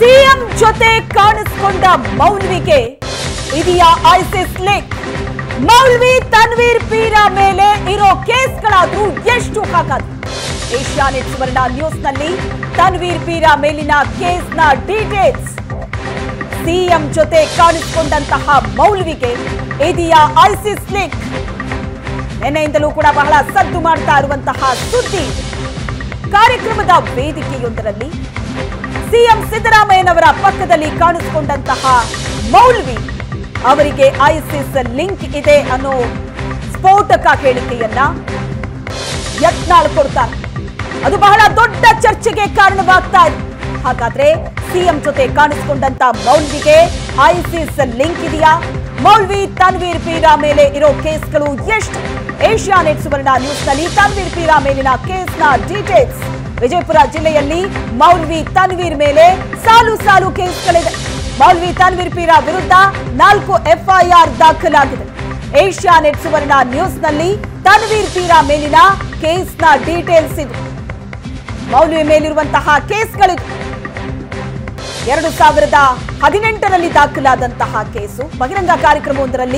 CM ಜೊತೆ ಕಾಣಿಸ್ಕೊಂಡ ಮೌಲ್ವಿಗೆ ಇದೆಯಾ ಐಸಿಸ್ ಲಿಂಕ್ ಮೌಲ್ವಿ ತನ್ವೀರ್ ಪೀರ ಮೇಲೆ ಇರೋ ಕೇಸ್ಗಳಾದ್ರೂ ಎಷ್ಟು ಹಾಕದು ಏಷ್ಯಾನೆಟ್ ಸುವರ್ಣ ನ್ಯೂಸ್ನಲ್ಲಿ ತನ್ವೀರ್ ಪೀರ ಮೇಲಿನ ಕೇಸ್ನ ಡೀಟೇಲ್ಸ್ ಸಿಎಂ ಜೊತೆ ಕಾಣಿಸಿಕೊಂಡಂತಹ ಮೌಲ್ವಿಗೆ ಇದೆಯಾ ಐಸಿಸ್ ಲಿಂಕ್ ನಿನ್ನೆಯಿಂದಲೂ ಕೂಡ ಬಹಳ ಸದ್ದು ಮಾಡ್ತಾ ಇರುವಂತಹ ಸುದ್ದಿ ಕಾರ್ಯಕ್ರಮದ ವೇದಿಕೆಯೊಂದರಲ್ಲಿ ಸಿಎಂ ಸಿದ್ದರಾಮಯ್ಯನವರ ಪಕ್ಕದಲ್ಲಿ ಕಾಣಿಸಿಕೊಂಡಂತಹ ಮೌಲ್ವಿ ಅವರಿಗೆ ಐಸಿಸ್ ಲಿಂಕ್ ಇದೆ ಅನ್ನೋ ಸ್ಫೋಟಕ ಹೇಳಿಕೆಯನ್ನ ಯತ್ನಾಳ್ ಕೊಡ್ತಾರೆ ಅದು ಬಹಳ ದೊಡ್ಡ ಚರ್ಚೆಗೆ ಕಾರಣವಾಗ್ತಾ ಇದೆ ಹಾಗಾದ್ರೆ ಸಿಎಂ ಜೊತೆ ಕಾಣಿಸಿಕೊಂಡಂತ ಮೌಲ್ವಿಗೆ ಐಸಿಸ್ ಲಿಂಕ್ ಇದೆಯಾ ಮೌಲ್ವಿ ತನ್ವೀರ್ ಪೀರ ಮೇಲೆ ಇರೋ ಕೇಸ್ಗಳು ಎಷ್ಟು ಏಷ್ಯಾನೆಟ್ ಸುವರ್ಣ ನ್ಯೂಸ್ನಲ್ಲಿ ತನ್ವೀರ್ ಪೀರ ಮೇಲಿನ ಕೇಸ್ನ ಡೀಟೇಲ್ಸ್ ವಿಜಯಪುರ ಜಿಲ್ಲೆಯಲ್ಲಿ ಮೌಲ್ವಿ ತನ್ವೀರ್ ಮೇಲೆ ಸಾಲು ಸಾಲು ಕೇಸ್ಗಳಿದೆ ಮೌಲ್ವಿ ತನ್ವೀರ್ ಪೀರ ವಿರುದ್ಧ ನಾಲ್ಕು ಎಫ್ಐಆರ್ ದಾಖಲಾಗಿದೆ ಏಷ್ಯಾನೆಟ್ ಸುವರ್ಣ ನ್ಯೂಸ್ನಲ್ಲಿ ತನ್ವೀರ್ ಪೀರ ಮೇಲಿನ ಕೇಸ್ನ ಡೀಟೇಲ್ಸ್ ಇದು ಮೌಲ್ವಿ ಮೇಲಿರುವಂತಹ ಕೇಸ್ಗಳಿದು ಎರಡು ಸಾವಿರದ ಹದಿನೆಂಟರಲ್ಲಿ ದಾಖಲಾದಂತಹ ಕೇಸು ಬಹಿರಂಗ ಕಾರ್ಯಕ್ರಮವೊಂದರಲ್ಲಿ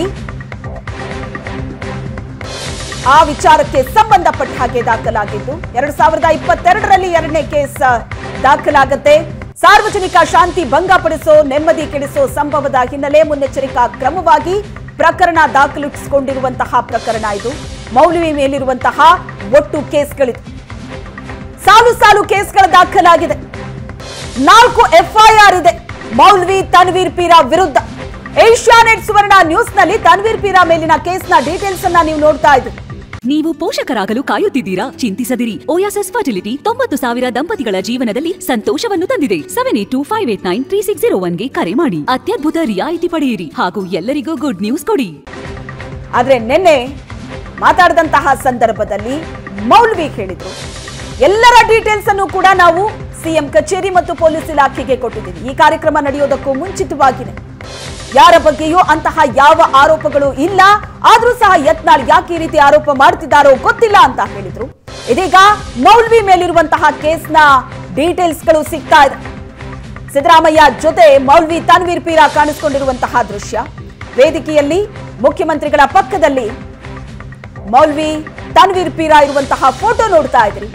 ಆ ವಿಚಾರಕ್ಕೆ ಸಂಬಂಧಪಟ್ಟ ಹಾಗೆ ದಾಖಲಾಗಿದ್ದು ಎರಡು ಸಾವಿರದ ಇಪ್ಪತ್ತೆರಡರಲ್ಲಿ ಎರಡನೇ ಕೇಸ್ ದಾಖಲಾಗತ್ತೆ ಸಾರ್ವಜನಿಕ ಶಾಂತಿ ಭಂಗಪಡಿಸೋ ನೆಮ್ಮದಿ ಕೆಡಿಸೋ ಸಂಭವದ ಹಿನ್ನೆಲೆ ಮುನ್ನೆಚ್ಚರಿಕಾ ಕ್ರಮವಾಗಿ ಪ್ರಕರಣ ದಾಖಲಿಸಿಕೊಂಡಿರುವಂತಹ ಪ್ರಕರಣ ಇದು ಮೌಲ್ವಿ ಮೇಲಿರುವಂತಹ ಒಟ್ಟು ಕೇಸ್ಗಳಿದು ಸಾಲು ಸಾಲು ಕೇಸ್ಗಳ ದಾಖಲಾಗಿದೆ ನಾಲ್ಕು ಎಫ್ಐಆರ್ ಇದೆ ಮೌಲ್ವಿ ತನ್ವೀರ್ ಪೀರ ವಿರುದ್ಧ ಏಷ್ಯಾನೆಟ್ ಸುವರ್ಣ ನ್ಯೂಸ್ನಲ್ಲಿ ತನ್ವೀರ್ ಪೀರ ಮೇಲಿನ ಕೇಸ್ನ ಡೀಟೇಲ್ಸ್ ಅನ್ನ ನೀವು ನೋಡ್ತಾ ಇದ್ದೀರಿ ನೀವು ಪೋಷಕರಾಗಲು ಕಾಯುತ್ತಿದ್ದೀರಾ ಚಿಂತಿಸದಿರಿ ಓಯಾಸಸ್ ಫರ್ಟಿಲಿಟಿ ತೊಂಬತ್ತು ಸಾವಿರ ದಂಪತಿಗಳ ಜೀವನದಲ್ಲಿ ಸಂತೋಷವನ್ನು ತಂದಿದೆ seven eight two five eight nine three six zero ಒನ್ಗೆ ಕರೆ ಮಾಡಿ ಅತ್ಯದ್ಭುತ ರಿಯಾಯಿತಿ ಪಡೆಯಿರಿ ಹಾಗೂ ಎಲ್ಲರಿಗೂ ಗುಡ್ ನ್ಯೂಸ್ ಕೊಡಿ ಆದ್ರೆ ನಿನ್ನೆ ಮಾತಾಡಿದಂತಹ ಸಂದರ್ಭದಲ್ಲಿ ಮೌಲ್ವಿ ಹೇಳಿದ್ರು ಎಲ್ಲರ ಡೀಟೇಲ್ಸ್ ಅನ್ನು ಕೂಡ ನಾವು ಸಿಎಂ ಕಚೇರಿ ಮತ್ತು ಪೊಲೀಸ್ ಇಲಾಖೆಗೆ ಕೊಟ್ಟಿದ್ದೀವಿ ಈ ಕಾರ್ಯಕ್ರಮ ನಡೆಯೋದಕ್ಕೂ ಮುಂಚಿತವಾಗಿದೆ ಯಾರ ಬಗ್ಗೆಯೂ ಅಂತಹ ಯಾವ ಆರೋಪಗಳು ಇಲ್ಲ ಆದ್ರೂ ಸಹ ಯತ್ನಾಳ್ ಯಾಕೆ ಈ ರೀತಿ ಆರೋಪ ಮಾಡ್ತಿದ್ದಾರೋ ಗೊತ್ತಿಲ್ಲ ಅಂತ ಹೇಳಿದ್ರು ಇದೀಗ ಮೌಲ್ವಿ ಮೇಲಿರುವಂತಹ ಕೇಸ್ನ ಡೀಟೇಲ್ಸ್ಗಳು ಸಿಗ್ತಾ ಇದೆ ಸಿದ್ದರಾಮಯ್ಯ ಜೊತೆ ಮೌಲ್ವಿ ತನ್ವೀರ್ ಪೀರ ಕಾಣಿಸಿಕೊಂಡಿರುವಂತಹ ದೃಶ್ಯ ವೇದಿಕೆಯಲ್ಲಿ ಮುಖ್ಯಮಂತ್ರಿಗಳ ಪಕ್ಕದಲ್ಲಿ ಮೌಲ್ವಿ ತನ್ವೀರ್ ಪೀರ ಇರುವಂತಹ ಫೋಟೋ ನೋಡ್ತಾ ಇದ್ರಿ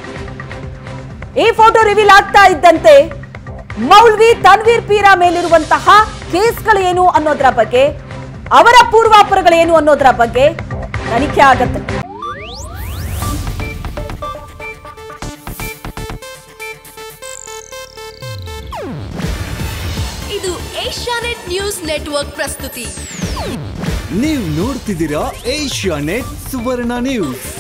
ಈ ಫೋಟೋ ರಿವೀಲ್ ಆಗ್ತಾ ಇದ್ದಂತೆ ಮೌಲ್ವಿ ತನ್ವೀರ್ ಪೀರ ಮೇಲಿರುವಂತಹ ಕೇಸ್ಗಳೇನು ಅನ್ನೋದರ ಬಗ್ಗೆ ಅವರ ಪೂರ್ವಾಪರಗಳೇನು ಅನ್ನೋದರ ಬಗ್ಗೆ ತನಿಖೆ ಆಗತ್ತೆ ಇದು ಏಷ್ಯಾನೆಟ್ ನ್ಯೂಸ್ ನೆಟ್ವರ್ಕ್ ಪ್ರಸ್ತುತಿ ನೀವು ನೋಡ್ತಿದ್ದೀರಾ ಏಷ್ಯಾ ನೆಟ್ ಸುವರ್ಣ ನ್ಯೂಸ್